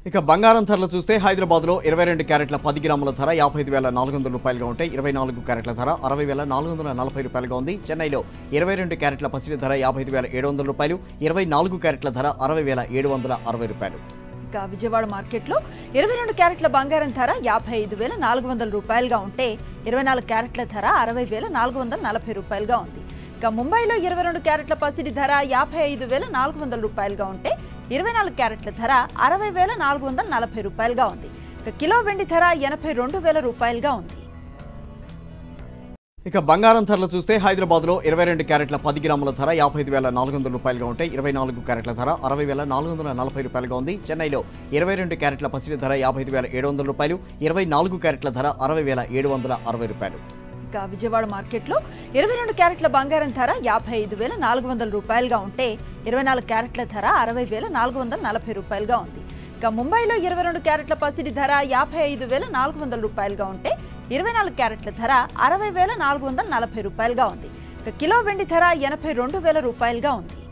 ఇక బంగారం ధరలు చూస్తే హైదరాబాద్లో ఇరవై రెండు క్యారెట్ల పది గ్రాముల ధర యాభై ఐదు వేల నాలుగు వందల రూపాయలుగా ఉంటే ఇరవై నాలుగు క్యారెట్ల ధర అరవై వేల నాలుగు వందల నలభై రూపాయలుగా ఉంది చెన్నైలో ఇరవై రెండు క్యారెట్ల పసిడి ధర యాభై ఐదు వేల ఏడు వందల రూపాయలు ఇరవై నాలుగు క్యారెట్ల ధర అరవై వేల ఏడు వందల అరవై రూపాయలు ఇక విజయవాడ మార్కెట్లో ఇరవై రెండు క్యారెట్ల బంగారం ధర యాభై ఐదు వేల నాలుగు వందల రూపాయలుగా ఉంటే ఇరవై నాలుగు క్యారెట్ల ధర అరవై వేల నాలుగు వందల నలభై రూపాయలుగా ఉంది ఇక ముంబైలో ఇరవై రెండు క్యారెట్ల పసిడి ధర యాభై ఐదు వేల నాలుగు వందల రూపాయలుగా ఉంటే ఇరవై నాలుగు క్యారెట్ల ధర అరవై వేల నాలుగు వందల నలభై రూపాయలుగా ఉంది ఇక కిలో వెండి ధర ఎనభై రెండు వేల రూపాయలుగా ఉంది ఇక బంగారం ధరలు చూస్తే హైదరాబాద్లో ఇరవై రెండు క్యారెట్ల పది గ్రాముల ధర యాభై ఐదు వేల నాలుగు వందల రూపాయలుగా ఉంటే ఇరవై నాలుగు క్యారెట్ల ధర అరవై వేల నాలుగు వందల నలభై రూపాయలుగా ఉంది చెన్నైలో ఇరవై రెండు క్యారెట్ల పసిడి ధర యాభై ఐదు వేల ఏడు వందల రూపాయలు ఇరవై నాలుగు క్యారెట్ల ధర అరవై వేల ఏడు వందల అరవై రూపాయలు ఇక విజయవాడ మార్కెట్లో ఇరవై రెండు క్యారెట్ల బంగారం ధర యాభై ఐదు వేల నాలుగు వందల రూపాయలుగా ఉంటే ఇరవై నాలుగు క్యారెట్ల ధర అరవై వేల నాలుగు వందల నలభై రూపాయలుగా ఉంది ఇక ముంబైలో ఇరవై రెండు క్యారెట్ల పసిడి ధర యాభై ఐదు వేల నాలుగు వందల రూపాయలుగా ఉంటే ఇరవై నాలుగు క్యారెట్ల ధర అరవై వేల నాలుగు వందల నలభై రూపాయలుగా ఉంది ఇక కిలో వెండి ధర ఎనభై రెండు వేల రూపాయలుగా ఉంది